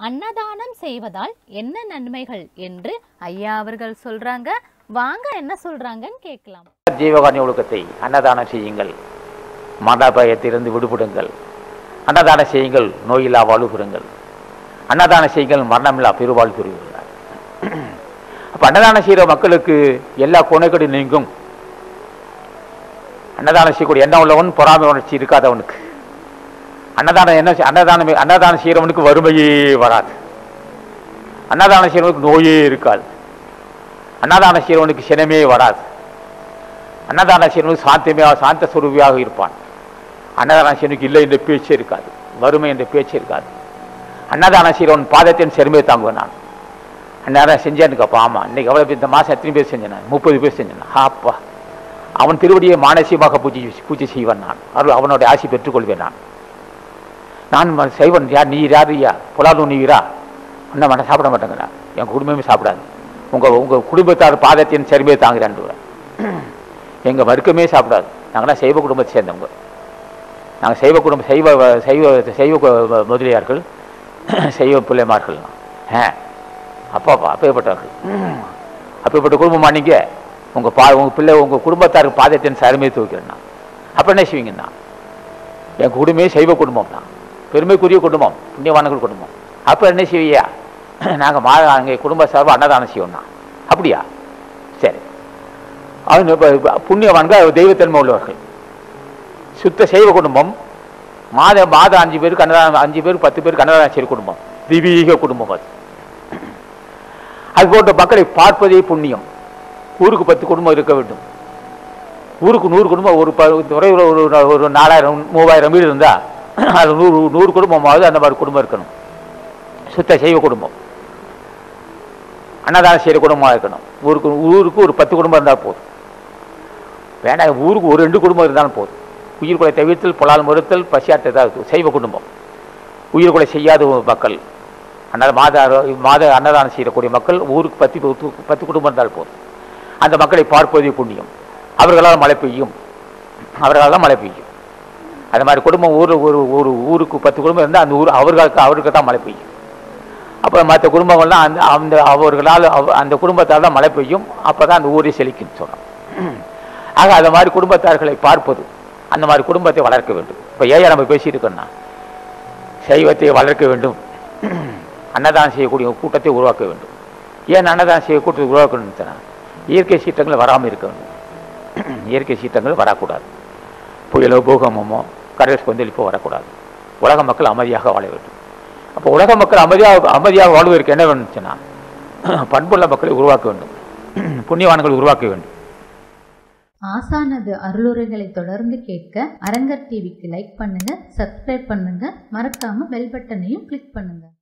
அன்னதானம் செய்வதால் என்ன நன்மைகள் என்று ஐயா அவர்கள் சொல்றாங்க வாங்க என்ன சொல்றாங்கன்னு கேட்கலாம் ஜீவகாரணி ஒழுக்கத்தை அன்னதானம் செய்யுங்கள் மத பயத்திலிருந்து விடுபடுங்கள் அன்னதானம் செய்யுங்கள் நோயில்லா வாழ்வு பெறுங்கள் அன்னதானம் செய்யுங்கள் மரணமில்லா பெருவாழ்வு பெறுவீர்கள் அப்போ அன்னதானம் செய்கிற மக்களுக்கு எல்லா குணைக்கடி நீங்கும் அன்னதானம் செய்யக்கூடிய எண்ணம் உள்ளவன் பொறாமை உணர்ச்சி இருக்காதவனுக்கு அன்னதானம் என்ன செய்- அன்னதானம் அன்னதானம் செய்கிறவனுக்கு வறுமையே வராது அன்னதானம் செய்கிறவனுக்கு நோயே இருக்காது அன்னதானம் செய்கிறவனுக்கு சினமே வராது அன்னதானம் செய்கிறவனுக்கு சாந்தமே சாந்த சுரூபியாக இருப்பான் அன்னதானம் செய்யணுக்கு இல்லை என்ற பேச்சே இருக்காது வறுமை என்ற பேச்சே இருக்காது அன்னதானம் செய்கிறவன் பாதத்தின் செருமையை தாங்குவேன் நான் அன்னதானம் செஞ்சேன்னு அப்பா ஆமாம் இன்னைக்கு எவ்வளோ பேர் இந்த மாதம் எத்தனை பேர் செஞ்சேன் நான் முப்பது பேர் செஞ்சேன் நான். அப்பா அவன் திருவடியை மானசீகமாக பூஜை பூஜை செய்வன் நான் அருள் அவனுடைய ஆசி பெற்றுக்கொள்வேன் நான் நான் ம- செய்வன் யார் நீ யார் ஐயா புலாது நீரா இன்னும் வேண்டாம் சாப்பிட மாட்டேங்கிறா என் குடும்பமே சாப்பிடாது உங்கள் உங்கள் குடும்பத்தார் பாதத்தின் செருமையை தாங்குறான்னு எங்கள் வர்க்கமே சாப்பிடாது நாங்களாம் சைவ குடும்பத்தை சேர்ந்தவங்க நாங்கள் சைவ குடும்பம் சைவ சைவ சைவ கு- முதலியார்கள் சைவ பிள்ளைமார்கள் ஆ அப்பா அப்பேற்பட்டவர்கள் அப்பேற்பட்ட குடும்பமா நீங்கள் உங்கள் பா உங்கள் பிள்ளை உங்கள் குடும்பத்தாருக்கு பாதத்தின் சருமையை தூக்கிறேன் நான் அப்போ என்ன செய்வீங்கண்ணா என் குடும்பமே சைவ குடும்பம் தான் பெருமைக்குரிய குடும்பம் புண்ணியவான்கள் குடும்பம் அப்போ என்ன செய்வியா நாங்கள் மா எங்கள் குடும்ப சார்பு அன்னதானம் செய்வோம்னா அப்படியா சரி அவங்க இப்ப- இப்ப புண்ணியவான்கள் தெய்வத்தன்மை உள்ளவர்கள் சுத்த சைவ குடும்பம் மாத மாதம் அஞ்சு பேருக்கு அன்னதானம் அஞ்சு பேருக்கு பத்து பேருக்கு அன்னதானம் செய்கிற குடும்பம் தெய்வீக குடும்பம் அது அது போன்ற மக்களை பார்ப்பதே புண்ணியம் ஊருக்கு பத்து குடும்பம் இருக்க வேண்டும் ஊருக்கு நூறு குடும்பம் ஒரு ப துறையில் ஒரு ஒரு நாலாயிரம் மூவாயிரம் வீடு இருந்தால் அது நூறு நூறு குடும்பமாவது அந்த மாதிரி குடும்பம் இருக்கணும் சுத்த சைவ குடும்பம் அன்னதானம் செய்கிற குடும்பமாக இருக்கணும் ஊருக்கு ஊருக்கு ஒரு பத்து குடும்பம் இருந்தால் போதும் வேண்டாம் ஊருக்கு ஒரு ரெண்டு குடும்பம் இருந்தாலும் போதும் உயிர் கொலை தவிர்த்தல் புலால் மறுத்தல் பசியாற்ற ஏதாவது சைவ குடும்பம் உயிர் கொலை செய்யாத ஒரு மக்கள் அன்னத மாத அர- மாத அன்னதானம் செய்யக்கூடிய மக்கள் ஊருக்கு பத்து பத்து- பத்து குடும்பம் இருந்தால் போதும் அந்த மக்களை பார்ப்பதே புண்ணியம் அவர்களால் மழை பெய்யும் அவர்களால் தான் மழை பெய்யும் அந்த மாதிரி குடும்பம் ஊர் ஒரு ஒரு ஊருக்கு பத்து குடும்பம் இருந்தால் அந்த ஊர் அவர்களுக்கு அவருக்கு தான் மழை பெய்யும் அப்போ மற்ற குடும்பங்கள்லாம் அந்த அந்த அவர்களால் அவ- அந்த குடும்பத்தால் தான் மழை பெய்யும் அப்போ தான் அந்த ஊரே செழிக்குன்னு சொல்கிறோம் ஆக அந்த மாதிரி குடும்பத்தார்களை பார்ப்பது அந்த மாதிரி குடும்பத்தை வளர்க்க வேண்டும் இப்போ ஏன் நம்ம பேசியிருக்கோம்னா சைவத்தை வளர்க்க வேண்டும் அன்னதானம் செய்யக்கூடிய கூட்டத்தை உருவாக்க வேண்டும் ஏன் அன்னதானம் செய்ய கூட்டத்தை உருவாக்கணும்னு சொன்னா, இயற்கை சீற்றங்கள் வராமல் இருக்க வேண்டும் இயற்கை சீற்றங்கள் வரக்கூடாது புயலோ பூகம்பமோ கடல் கொந்தளிப்போ வரக்கூடாது உலக மக்கள் அமைதியாக வாழ வேண்டும் அப்போ உலக மக்கள் அமைதியாக அமைதியாக வாழ்வதற்கு என்ன வேணும்னுச்சுன்னா பண்புள்ள மக்களை உருவாக்க வேண்டும் புண்ணியவான்களை உருவாக்க வேண்டும் ஆசானது அருளுரைகளை தொடர்ந்து கேட்க அரங்கர் டிவிக்கு லைக் பண்ணுங்க சப்ஸ்கிரைப் பண்ணுங்க மறக்காம பெல் பட்டனையும் கிளிக் பண்ணுங்க